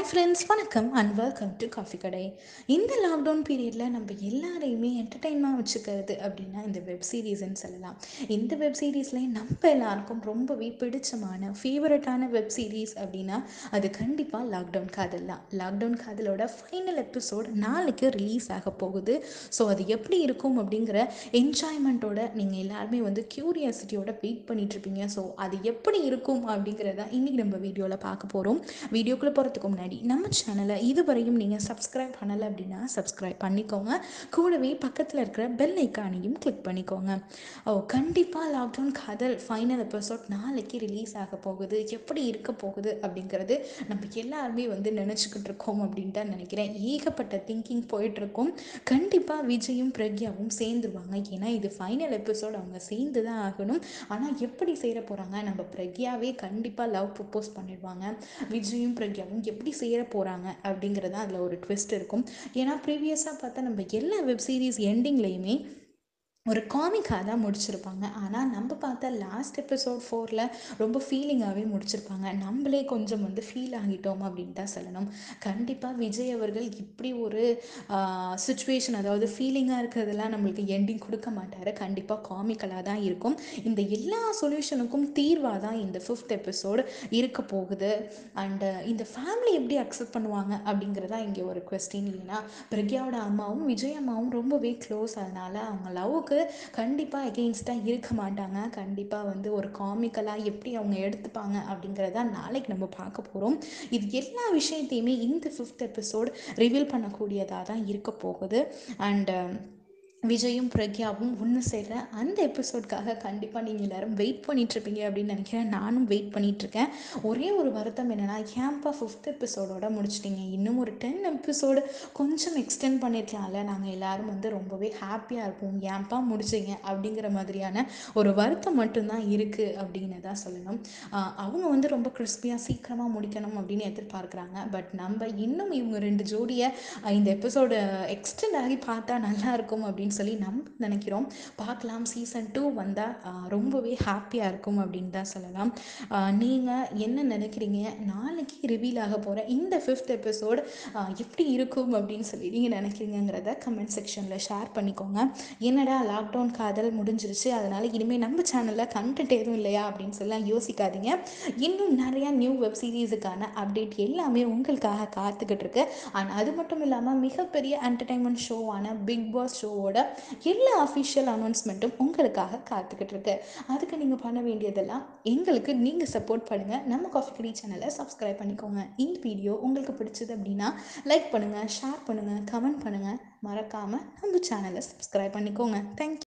hi friends வணக்கம் and welcome to coffee கடை இந்த லாக்டவுன் பீரியடில் நம்ம எல்லாரையுமே என்டர்டெயின்மெண்ட் வச்சுக்கிறது அப்படின்னா இந்த வெப் சீரிஸ்ன்னு சொல்லலாம் இந்த வெப் சீரிஸ்லேயே நம்ம எல்லாருக்கும் ரொம்பவே பிடிச்சமான ஃபேவரட்டான வெப் சீரிஸ் அப்படின்னா அது கண்டிப்பாக லாக்டவுன் காதல் தான் லாக்டவுன் காதலோட ஃபைனல் எபிசோட் நாளைக்கு ரிலீஸ் ஆக போகுது ஸோ அது எப்படி இருக்கும் அப்படிங்கிற என்ஜாய்மெண்ட்டோட நீங்கள் எல்லாருமே வந்து க்யூரியாசிட்டியோட வெயிட் பண்ணிகிட்ருப்பீங்க ஸோ அது எப்படி இருக்கும் அப்படிங்கிறத இன்றைக்கி நம்ம வீடியோவில் பார்க்க போகிறோம் வீடியோக்குள்ளே போகிறதுக்கு முன்னாடி நம்ம சேனலை இதுவரையும் நீங்கள் சப்ஸ்கிரைப் பண்ணலை அப்படின்னா சப்ஸ்கிரைப் பண்ணிக்கோங்க கூடவே பக்கத்தில் இருக்கிற பெல் ஐக்கானையும் கிளிக் பண்ணிக்கோங்க ஓ கண்டிப்பாக லாக்டவுன் காதல் ஃபைனல் எபிசோட் நாளைக்கு ரிலீஸ் ஆக போகுது எப்படி இருக்க போகுது அப்படிங்கிறது நம்ம எல்லாருமே வந்து நினச்சிக்கிட்டு இருக்கோம் அப்படின்ட்டு தான் நினைக்கிறேன் ஏகப்பட்ட திங்கிங் போயிட்டுருக்கோம் கண்டிப்பாக விஜயும் பிரக்யாவும் சேர்ந்துருவாங்க ஏன்னா இது ஃபைனல் எபிசோட் அவங்க சேர்ந்து தான் ஆகணும் ஆனால் எப்படி சேர போகிறாங்க நம்ம பிரக்யாவே கண்டிப்பாக லவ் ப்ரப்போஸ் பண்ணிடுவாங்க விஜயும் பிரக்யாவும் எப்படி சேர போகிறாங்க அப்படிங்கிறது அதில் ஒரு ட்விஸ்ட் இருக்கும் ஏன்னா ப்ரீவியஸாக பார்த்தா நம்ம எல்லா வெப் சீரிஸ் எண்டிங்லேயுமே ஒரு காமிக்காக தான் முடிச்சிருப்பாங்க ஆனால் நம்ம பார்த்தா லாஸ்ட் எபிசோட் ஃபோரில் ரொம்ப ஃபீலிங்காகவே முடிச்சிருப்பாங்க நம்மளே கொஞ்சம் வந்து ஃபீல் ஆகிட்டோம் அப்படின்னு தான் சொல்லணும் கண்டிப்பாக விஜய் அவர்கள் இப்படி ஒரு சுச்சுவேஷன் அதாவது ஃபீலிங்காக இருக்கிறதெல்லாம் நம்மளுக்கு எண்டிங் கொடுக்க மாட்டார் கண்டிப்பாக காமிக்கலாக தான் இருக்கும் இந்த எல்லா சொல்யூஷனுக்கும் தீர்வாக தான் இந்த ஃபிஃப்த் எபிசோடு இருக்க போகுது அண்டு இந்த ஃபேமிலி எப்படி அக்செப்ட் பண்ணுவாங்க அப்படிங்கிறதா இங்கே ஒரு கொஸ்டின் இல்லைன்னா பிரக்யாவோட அம்மாவும் விஜய் அம்மாவும் ரொம்பவே க்ளோஸ் அதனால் அவங்க லவ்வுக்கு கண்டிப்பாக எகெயின்ஸ்டாக இருக்க மாட்டாங்க கண்டிப்பாக வந்து ஒரு காமிக்கலாக எப்படி அவங்க எடுத்துப்பாங்க அப்படிங்கிறத நாளைக்கு நம்ம பார்க்க போகிறோம் இது எல்லா விஷயத்தையுமே இந்த ஃபிஃப்த் எபிசோட் ரிவீல் பண்ணக்கூடியதாக தான் இருக்க போகுது அண்டு விஜயும் பிரக்யாவும் ஒன்று சேர்ற அந்த எபிசோட்காக கண்டிப்பாக நீங்கள் எல்லோரும் வெயிட் பண்ணிகிட்ருப்பீங்க அப்படின்னு நினைக்கிறேன் நானும் வெயிட் பண்ணிகிட்ருக்கேன் ஒரே ஒரு வருத்தம் என்னென்னா ஏன்ப்பா ஃபிஃப்த் எபிசோடோட முடிச்சிட்டிங்க இன்னும் ஒரு டென் எபிசோடு கொஞ்சம் எக்ஸ்டெண்ட் பண்ணியிருக்கலாம்ல நாங்கள் எல்லோரும் வந்து ரொம்பவே ஹாப்பியாக இருப்போம் ஏன்ப்பா முடிச்சிங்க அப்படிங்கிற மாதிரியான ஒரு வருத்தம் மட்டும்தான் இருக்குது அப்படின்னு தான் சொல்லணும் அவங்க வந்து ரொம்ப கிறிஸ்பியாக சீக்கிரமாக முடிக்கணும் அப்படின்னு எதிர்பார்க்குறாங்க பட் நம்ம இன்னும் இவங்க ரெண்டு ஜோடியை இந்த எபிசோடு எக்ஸ்டெண்ட் ஆகி பார்த்தா நல்லாயிருக்கும் அப்படின்னு அப்படின்னு சொல்லி நம்ம நினைக்கிறோம் பார்க்கலாம் சீசன் டூ வந்தால் ரொம்பவே ஹாப்பியாக இருக்கும் அப்படின்னு தான் சொல்லலாம் நீங்கள் என்ன நினைக்கிறீங்க நாளைக்கு ரிவீல் ஆக போகிற இந்த ஃபிஃப்த் எபிசோட் எப்படி இருக்கும் அப்படின்னு சொல்லி நீங்கள் நினைக்கிறீங்கிறத கமெண்ட் செக்ஷனில் ஷேர் பண்ணிக்கோங்க என்னடா லாக்டவுன் காதல் முடிஞ்சிருச்சு அதனால் இனிமேல் நம்ம சேனலில் கண்டென்ட் எதுவும் இல்லையா அப்படின்னு சொல்லலாம் யோசிக்காதீங்க இன்னும் நிறையா நியூ வெப் சீரிஸுக்கான அப்டேட் எல்லாமே உங்களுக்காக காத்துக்கிட்டு இருக்கு அண்ட் அது மட்டும் இல்லாமல் மிகப்பெரிய என்டர்டைன்மெண்ட் ஷோவான பிக் பாஸ் ஷோவோட எல்லா அஃபிஷியல் அனௌன்ஸ்மெண்ட்டும் உங்களுக்காக காத்துக்கிட்டு இருக்கு அதுக்கு நீங்கள் பண்ண வேண்டியதெல்லாம் எங்களுக்கு நீங்கள் சப்போர்ட் பண்ணுங்கள் நம்ம காஃபி கடி சேனலை சப்ஸ்கிரைப் பண்ணிக்கோங்க இந்த வீடியோ உங்களுக்கு பிடிச்சது அப்படின்னா லைக் பண்ணுங்கள் ஷேர் பண்ணுங்கள் கமெண்ட் பண்ணுங்கள் மறக்காமல் நம்ம சேனலை சப்ஸ்கிரைப் பண்ணிக்கோங்க தேங்க்யூ